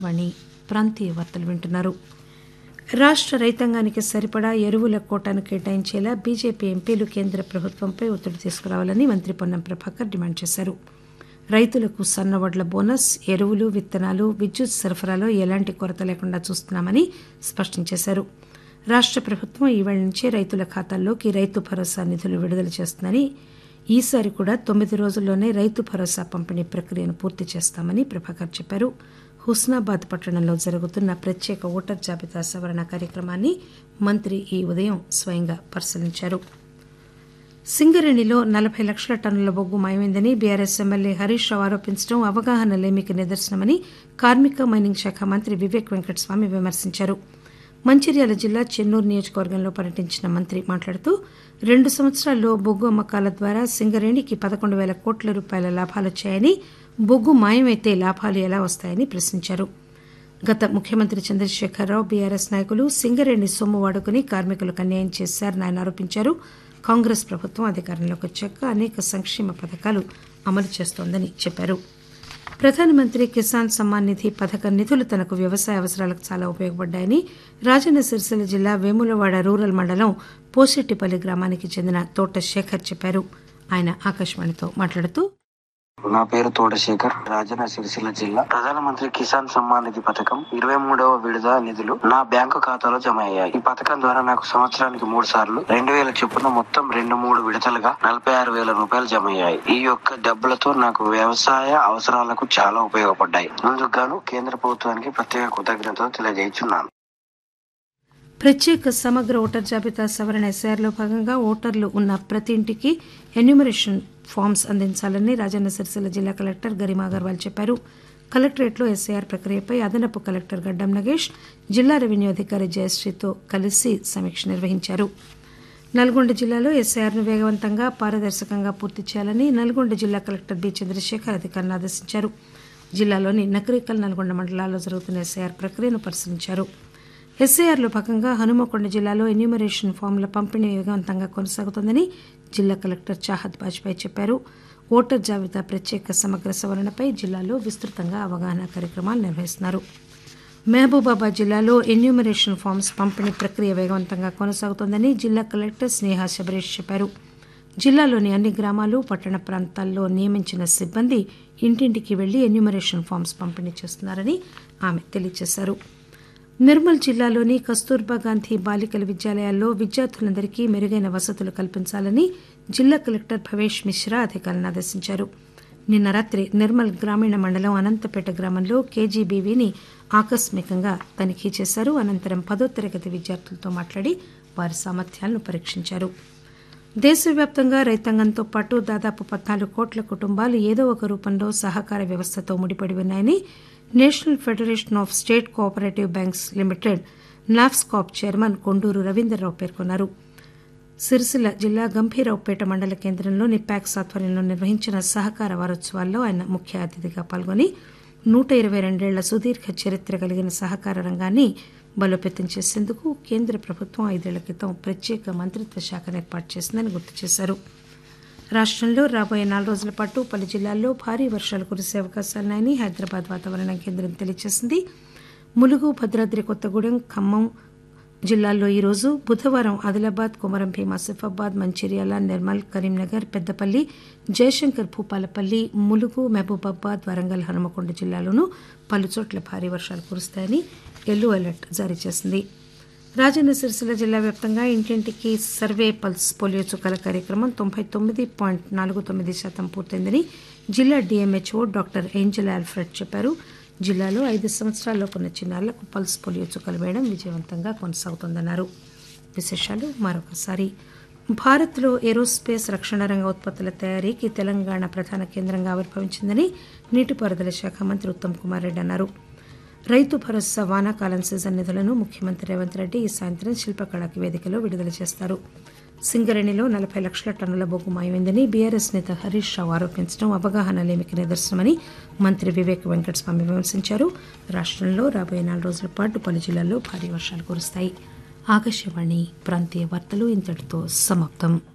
వాణి ప్రాంతీయ వార్తలు వింటున్నారు రాష్ట రైతాంగానికి సరిపడా ఎరువుల కోటాను కేటాయించేలా బీజేపీ ఎంపీలు కేంద్ర ప్రభుత్వంపై ఒత్తిడి తీసుకురావాలని మంత్రి పొన్నం ప్రభాకర్ డిమాండ్ చేశారు రైతులకు సన్నవడ్ల బోనస్ ఎరువులు విత్తనాలు విద్యుత్ సరఫరాలో ఎలాంటి కొరత లేకుండా చూస్తున్నామని స్పష్టం చేశారు రాష్ట ప్రభుత్వం ఈవేళ నుంచే రైతుల ఖాతాల్లోకి రైతు భరోసా నిధులు విడుదల చేస్తుందని ఈసారి కూడా తొమ్మిది రోజుల్లోనే రైతు భరోసా పంపిణీ ప్రక్రియను పూర్తి చేస్తామని ప్రభాకర్ చెప్పారు హుస్నాబాద్ పట్టణంలో జరుగుతున్న ప్రత్యేక ఓటర్ జాబితా సవరణ కార్యక్రమాన్ని మంత్రి ఈ ఉదయం స్వయంగా పరిశీలించారు సింగరేణిలో నలభై లక్షల టన్నుల బొగ్గు మాయమైందని బీఆర్ఎస్ ఎమ్మెల్యే హరీష్ రావు ఆరోపించడం అవగాహన లేమికి నిదర్శనమని కార్మిక మైనింగ్ శాఖ మంత్రి వివేక్ వెంకటస్వామి విమర్శించారు మంచిర్యాల జిల్లా చెన్నూరు నియోజకవర్గంలో పర్యటించిన మంత్రి మాట్లాడుతూ రెండు సంవత్సరాల్లో బొగ్గు అమ్మకాల ద్వారా సింగరేణికి పదకొండు పేల కోట్ల రూపాయల లాభాలొచ్చాయని బొగ్గు మాయమైతే లాభాలు ఎలా వస్తాయని ప్రశ్నించారు గత ముఖ్యమంత్రి చంద్రశేఖరరావు బీఆర్ఎస్ నాయకులు సింగరేణి సొమ్ము వాడుకుని కార్మికులకు అన్యాయం చేశారని ఆయన ఆరోపించారు కాంగ్రెస్ ప్రభుత్వం అధికారంలోకి వచ్చాక అనేక సంక్షేమ పథకాలు అమలు చేస్తోందని చెప్పారు ప్రధానమంత్రి కిసాన్ సమ్మాన్ నిధి పథకం నిధులు తనకు వ్యవసాయ అవసరాలకు చాలా ఉపయోగపడ్డాయని రాజన్న సిరిసిల్ల జిల్లా వేములవాడ రూరల్ మండలం పోసెట్టిపల్లి గ్రామానికి చెందిన తోట శేఖర్ చెప్పారు ఆయన ఆకాశవాణితో మాట్లాడుతూ నా పేరు తోటశేఖర్ రాజన్న సిరిసిల్ల జిల్లా ప్రధానమంత్రి కిసాన్ సమ్మాన్ నిధి పథకం ఇరవై మూడవ విడుదల నిధులు నా బ్యాంకు ఖాతాలో జమ అయ్యాయి ఈ పథకం ద్వారా నాకు సంవత్సరానికి మూడు సార్లు రెండు వేల చొప్పున మొత్తం రెండు మూడు విడతలుగా నలభై ఆరు వేల రూపాయలు జమ అయ్యాయి ఈ యొక్క డబ్బులతో నాకు వ్యవసాయ అవసరాలకు చాలా ఉపయోగపడ్డాయి అందుకు గాను కేంద్ర ప్రభుత్వానికి ప్రత్యేక కృతజ్ఞతలు తెలియజేస్తున్నాను ప్రత్యేక సమగ్ర ఓటర్ జాబితా సవరణ ఎస్ఐఆర్లో భాగంగా ఓటర్లు ఉన్న ప్రతి ఇంటికి ఎన్యూమరేషన్ ఫామ్స్ అందించాలని రాజన్న సిరిసిల్ల జిల్లా కలెక్టర్ గరిమా అగర్వాల్ చెప్పారు కలెక్టరేట్లో ఎస్ఐఆర్ ప్రక్రియపై అదనపు కలెక్టర్ గడ్డం నగేష్ జిల్లా రెవెన్యూ అధికారి జయశ్రీతో కలిసి సమీక్ష నిర్వహించారు నల్గొండ జిల్లాలో ఎస్ఐఆర్ను వేగవంతంగా పారదర్శకంగా పూర్తి చేయాలని నల్గొండ జిల్లా కలెక్టర్ బి చంద్రశేఖర్ అధికారులను ఆదేశించారు జిల్లాలోని నకరికల్ నల్గొండ మండలాల్లో జరుగుతున్న ఎస్ఐఆర్ ప్రక్రియను పరిశీలించారు ఎస్ఐఆర్లో భాగంగా హనుమకొండ జిల్లాలో ఎన్యూమరేషన్ ఫామ్ల పంపిణీ వేగవంతంగా కొనసాగుతోందని జిల్లా కలెక్టర్ చాహద్ బాజ్పాయ్ చెప్పారు ఓటర్ జాబితా ప్రత్యేక సమగ్ర సవరణపై జిల్లాలో విస్తృతంగా అవగాహన కార్యక్రమాలు నిర్వహిస్తున్నారు మహబూబాబాద్ జిల్లాలో ఎన్యూమరేషన్ ఫామ్స్ పంపిణీ ప్రక్రియ వేగవంతంగా కొనసాగుతోందని జిల్లా కలెక్టర్ స్నేహ శబరీష్ చెప్పారు జిల్లాలోని అన్ని గ్రామాలు పట్టణ ప్రాంతాల్లో నియమించిన సిబ్బంది ఇంటింటికి వెళ్లి ఎన్యూమరేషన్ ఫామ్స్ పంపిణీ చేస్తున్నారని ఆమె తెలియజేశారు నిర్మల్ జిల్లాలోని కస్తూర్బా గాంధీ బాలికల విద్యాలయాల్లో విద్యార్థులందరికీ మెరుగైన వసతులు కల్పించాలని జిల్లా కలెక్టర్ భవేష్ మిశ్రా అధికారులను ఆదేశించారు నిన్న రాత్రి నిర్మల్ గ్రామీణ మండలం అనంతపేట గ్రామంలో కేజీబీవీని ఆకస్మికంగా తనిఖీ చేశారు అనంతరం పదో తరగతి విద్యార్థులతో మాట్లాడి వారి సామర్థ్యాలను పరీక్షించారు దేశవ్యాప్తంగా రైతాంగంతో పాటు దాదాపు పద్నాలుగు కోట్ల కుటుంబాలు ఏదో ఒక రూపంలో సహకార వ్యవస్థతో ముడిపడి ఉన్నాయని National Federation of State Cooperative Banks Limited NAFSCOB chairman Konduru Ravinder Rao పేర్కొన్నారు సిరిసిల్ల జిల్లా గంభీరావుపేట మండల కేంద్రంలోని ప్యాక్స్ ఆధ్వర్యంలో నిర్వహించిన సహకార వారోత్సవాల్లో ఆయన ముఖ్య అతిథిగా పాల్గొని నూట ఇరవై రెండేళ్ల సుదీర్ఘ చరిత్ర కలిగిన సహకార రంగాన్ని బలోపేతం చేసేందుకు కేంద్ర ప్రభుత్వం ఐదేళ్ల క్రితం ప్రత్యేక మంత్రిత్వ శాఖను ఏర్పాటు చేసిందని గుర్తు చేశారు రాష్టంలో రాబోయే నాలుగు రోజుల పాటు పలు జిల్లాల్లో భారీ వర్షాలు కురిసే అవకాశాలున్నాయని హైదరాబాద్ వాతావరణ కేంద్రం తెలియజేసింది ములుగు భద్రాద్రి కొత్తగూడెం ఖమ్మం జిల్లాల్లో ఈరోజు బుధవారం ఆదిలాబాద్ కొమరం భీం ఆసిఫాబాద్ మంచిర్యాల నిర్మల్ కరీంనగర్ పెద్దపల్లి జయశంకర్ భూపాలపల్లి ములుగు మహబూబాబాద్ వరంగల్ హనుమకొండ జిల్లాలోనూ పలుచోట్ల భారీ వర్షాలు కురుస్తాయని ఎల్లో అలర్ట్ జారీ చేసింది రాజన్న సిరిసిల్ల జిల్లా వ్యాప్తంగా ఇంటింటికి సర్వే పల్స్ పోలియో చుక్కల కార్యక్రమం తొంభై తొమ్మిది పాయింట్ నాలుగు తొమ్మిది శాతం పూర్తయిందని జిల్లా డిఎంహెచ్ఓ డాక్టర్ ఏంజల్ ఆల్ఫ్రెడ్ చెప్పారు జిల్లాలో ఐదు సంవత్సరాల్లోపు ఉన్న చిన్నారులకు పల్స్ పోలియో చుక్కలు వేయడం విజయవంతంగా కొనసాగుతోందన్నారు విశేషాలు మరొకసారి భారత్లో ఏరోస్పేస్ రక్షణ రంగ ఉత్పత్తుల తయారీకి తెలంగాణ ప్రధాన కేంద్రంగా ఆవిర్భవించిందని నీటిపారుదల శాఖ మంత్రి ఉత్తమ్ కుమార్ రెడ్డి అన్నారు రైతు భరోసా వానాకాలం సీజన్ నిధులను ముఖ్యమంత్రి రేవంత్ రెడ్డి ఈ సాయంత్రం శిల్పకళాకి వేదికలో విడుదల చేస్తారు సింగరేణిలో నలభై లక్షల టన్నుల బొగ్గు మాయమైందని బీఆర్ఎస్ నేత హరీష్ రావు ఆరోపించడం అవగాహన లేమికి నిదర్శనమని మంత్రి వివేక్ వెంకటస్వామి విమర్శించారు రాష్టంలో రాబోయే నాలుగు రోజుల పాటు పలు జిల్లాల్లో భారీ వర్షాలు కురుస్తాయి ఆకాశవాణి ప్రాంతీయ వార్తలు ఇంతటితో సమాప్తం